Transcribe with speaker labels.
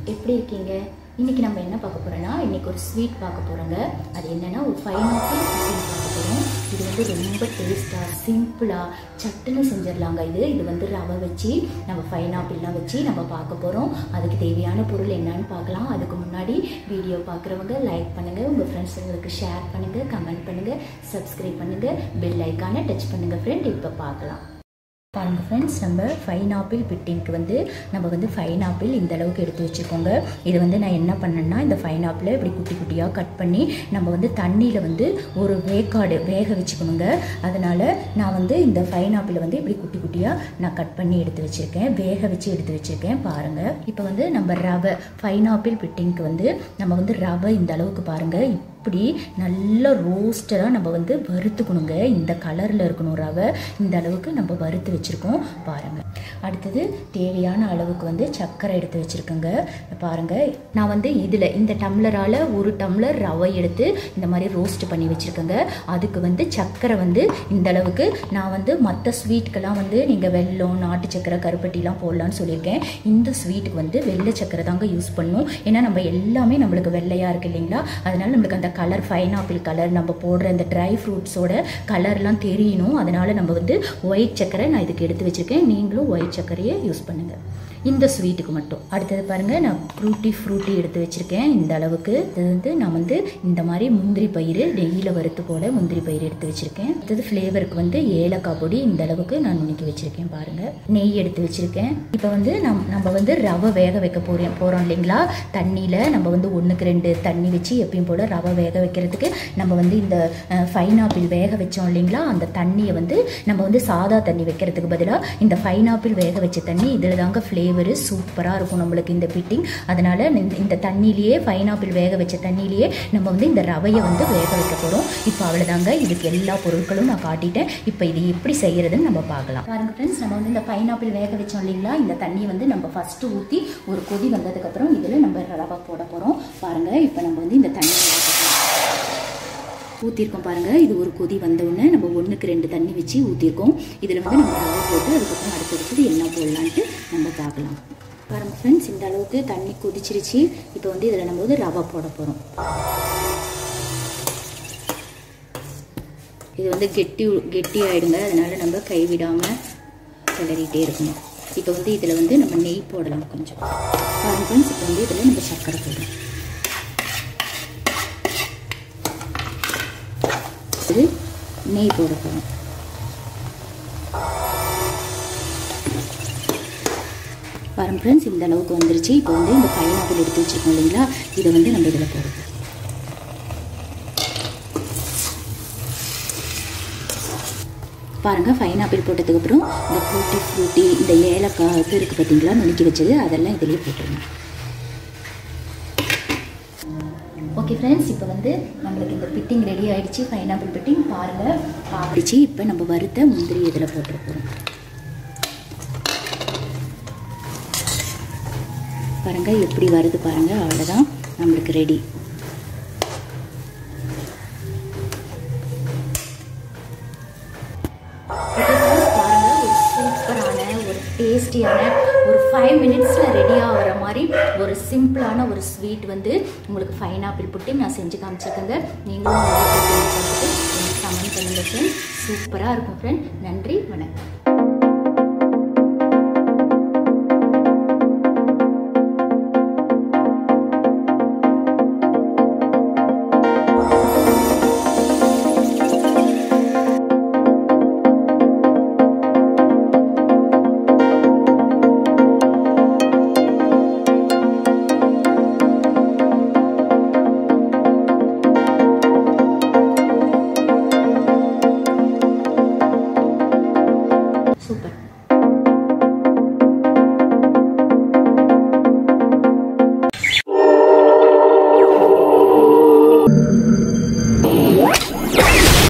Speaker 1: எப்படி இருக்கீங்க இன்னைக்கு நம்ம என்ன பார்க்க போறோம்னா இன்னைக்கு ஒரு ஸ்வீட் பார்க்க போறோங்க அது என்னன்னா ஒரு பைனாப்பிள் ஸ்வீட் பார்க்க போறோம் இது வந்து ரொம்ப டேஸ்டா சிம்பிளா சட்டுன்னு செஞ்சிடலாங்க இது இது வந்து ரவை வச்சு நம்ம பைனாப்பிள்லாம் வச்சு நம்ம பார்க்க போறோம் அதுக்கு தேவையான பொருள் என்னன்னு பார்க்கலாம் அதுக்கு முன்னாடி வீடியோ பார்க்குறவங்க லைக் பண்ணுங்க உங்க ஃப்ரெண்ட்ஸுங்களுக்கு ஷேர் பண்ணுங்க கமெண்ட் பண்ணுங்க சப்ஸ்கிரைப் பண்ணுங்க பெல் ஐக்கானை டச் பண்ணுங்க ஃப்ரெண்ட் இப்போ பார்க்கலாம் பாருங்கள் ஃப்ரெண்ட்ஸ் நம்ம ஃபைன் ஆப்பிள் பிட்டிங்க்கு வந்து நம்ம வந்து ஃபைன் ஆப்பிள் இந்த அளவுக்கு எடுத்து வச்சுக்கோங்க இது வந்து நான் என்ன பண்ணேன்னா இந்த ஃபைன் ஆப்பிளை இப்படி குட்டி குட்டியாக கட் பண்ணி நம்ம வந்து தண்ணியில் வந்து ஒரு வேக்காடு வேக வச்சுக்கணுங்க அதனால் நான் வந்து இந்த ஃபைன் ஆப்பிளை வந்து இப்படி குட்டி குட்டியாக நான் கட் பண்ணி எடுத்து வச்சுருக்கேன் வேக வச்சு எடுத்து வச்சுருக்கேன் பாருங்கள் இப்போ வந்து நம்ம ரவை ஃபைன் ஆப்பிள் பிட்டிங்க்கு வந்து நம்ம வந்து ரவை இந்த அளவுக்கு பாருங்கள் இப்படி நல்ல ரோஸ்டராக நம்ம வந்து வறுத்துக்கணுங்க இந்த கலரில் இருக்கணும் ரவை இந்த அளவுக்கு நம்ம வறுத்து வச்சுருக்கோம் பாருங்கள் அடுத்தது தேவையான அளவுக்கு வந்து சர்க்கரை எடுத்து வச்சுருக்கேங்க பாருங்கள் நான் வந்து இதில் இந்த டம்ளரால் ஒரு டம்ளர் ரவை எடுத்து இந்த மாதிரி ரோஸ்ட் பண்ணி வச்சுருக்கேங்க அதுக்கு வந்து சர்க்கரை வந்து இந்த அளவுக்கு நான் வந்து மற்ற ஸ்வீட்டுக்கெல்லாம் வந்து நீங்கள் வெல்லம் நாட்டு சர்க்கரை கருப்பட்டிலாம் போடலான்னு சொல்லியிருக்கேன் இந்த ஸ்வீட்டுக்கு வந்து வெள்ளை சர்க்கரை தாங்க யூஸ் பண்ணணும் ஏன்னா நம்ம எல்லாமே நம்மளுக்கு வெள்ளையாக இருக்குது இல்லைங்களா அதனால நம்மளுக்கு அந்த கலர் ஃபைன் ஆப்பிள் கலர் நம்ம போடுற இந்த ட்ரை ஃப்ரூட்ஸோட கலர்லாம் தெரியணும் அதனால நம்ம வந்து ஒயிட் சர்க்கரை நான் இதுக்கு எடுத்து வச்சுருக்கேன் நீங்களும் ஒயிட் சர்க்கரையை யூஸ் பண்ணுங்கள் இந்த ஸ்வீட்டுக்கு மட்டும் அடுத்தது பாருங்கள் நான் ஃப்ரூட்டி ஃப்ரூட்டி எடுத்து வச்சுருக்கேன் இந்த அளவுக்கு இது வந்து நான் வந்து இந்த மாதிரி முந்திரி பயிர் நெய்யில் வறுத்து போட முந்திரி பயிர் எடுத்து வச்சுருக்கேன் அடுத்தது ஃப்ளேவருக்கு வந்து ஏலக்காய் பொடி இந்த அளவுக்கு நான் நுணுக்கி வச்சுருக்கேன் பாருங்கள் நெய் எடுத்து வச்சுருக்கேன் இப்போ வந்து நம் நம்ம வந்து ரவை வேக வைக்க போகிறோம் போகிறோம் இல்லைங்களா தண்ணியில் நம்ம வந்து ஒன்றுக்கு ரெண்டு தண்ணி வச்சு எப்பயும் போல் ரவை வேக வைக்கிறதுக்கு நம்ம வந்து இந்த ஃபைன் ஆப்பிள் வேக வச்சோம் இல்லைங்களா அந்த தண்ணியை வந்து நம்ம வந்து சாதா தண்ணி வைக்கிறதுக்கு பதிலாக இந்த ஃபைன் ஆப்பிள் வேக வச்ச தண்ணி இதில் தாங்க ஃப்ளேவரு சூப்பராக இருக்கும் நம்மளுக்கு இந்த பிட்டிங் அதனால் இந்த தண்ணியிலேயே ஃபைன் ஆப்பிள் வேக வச்ச தண்ணியிலேயே நம்ம வந்து இந்த ரவையை வந்து வேக வைக்க போகிறோம் இப்போ அவ்வளோதாங்க இதுக்கு எல்லா பொருட்களும் நான் காட்டிட்டேன் இப்போ இது எப்படி செய்யறதுன்னு நம்ம பார்க்கலாம் பாருங்க ஃப்ரெண்ட்ஸ் நம்ம வந்து இந்த ஃபைன் ஆப்பிள் வேக வச்சோம் இல்லைங்களா இந்த தண்ணியை வந்து நம்ம ஃபஸ்ட்டு ஊற்றி ஒரு கொதி வந்ததுக்கப்புறம் இதில் நம்ம ரவை போட போகிறோம் பாருங்கள் இப்போ நம்ம வந்து இந்த தண்ணியை ஊற்றிருக்கோம் பாருங்கள் இது ஒரு கொதி வந்தவுடனே நம்ம ஒன்றுக்கு ரெண்டு தண்ணி வச்சு ஊற்றிருக்கோம் இதில் வந்து நம்ம ரவை போட்டு அதுக்கப்புறம் அடுத்தடுத்தது என்ன போடலான்ட்டு நம்ம பார்க்கலாம் பாருங்கள் ஃப்ரெண்ட்ஸ் இந்த அளவுக்கு தண்ணி கொதிச்சிருச்சு இப்போ வந்து இதில் நம்ம வந்து ரவை போட போகிறோம் இது வந்து கெட்டி கெட்டி ஆகிடுங்க அதனால் நம்ம கைவிடாமல் கிளறிட்டே இருக்கணும் இப்போ வந்து இதில் வந்து நம்ம நெய் போடலாம் கொஞ்சம் பாருங்க ஃப்ரெண்ட்ஸ் இப்போ வந்து இதில் நம்ம சர்க்கரை போடலாம் இது நெய் போட போகிறோம் பாருங்க ஃப்ரெண்ட்ஸ் இந்த அளவுக்கு வந்துருச்சு இப்போ வந்து இந்த பைனாப்பிள் எடுத்து வச்சுருக்கோம் இல்லைங்களா இதை வந்து நம்ம இதில் போடுவோம் பாருங்கள் பைனாப்பிள் போட்டதுக்கப்புறம் இந்த ஃப்ரூட்டி ஃப்ரூட்டி இந்த ஏலக்காய் இது இருக்குது பார்த்தீங்களா நுணுக்கி வச்சது அதெல்லாம் இதிலேயே போட்டுருங்க ஓகே ஃப்ரெண்ட்ஸ் இப்போ வந்து நம்மளுக்கு இந்த பிட்டிங் ரெடி ஆகிடுச்சு பைனாப்பிள் பிட்டிங் பாருங்கள் ஆகிடுச்சு இப்போ நம்ம வறுத்த முந்திரி இதில் போட்டுற போகிறோம் பாருங்கள் எப்படி வருது பாருங்கள் அவ்வளோதான் நம்மளுக்கு ரெடி சூப்பரான ஒரு டேஸ்டியான ஒரு ஃபைவ் மினிட்ஸில் ரெடி ஆகிற மாதிரி ஒரு சிம்பிளான ஒரு ஸ்வீட் வந்து உங்களுக்கு ஃபைன் ஆப்பிள் புட்டி நான் செஞ்சு காமிச்சிருக்கேங்க நீங்களும் பார்த்துட்டு எனக்கு கமெண்ட் பண்ணுங்கள் ஃப்ரெண்ட் சூப்பராக இருக்கும் ஃப்ரெண்ட் நன்றி வணக்கம்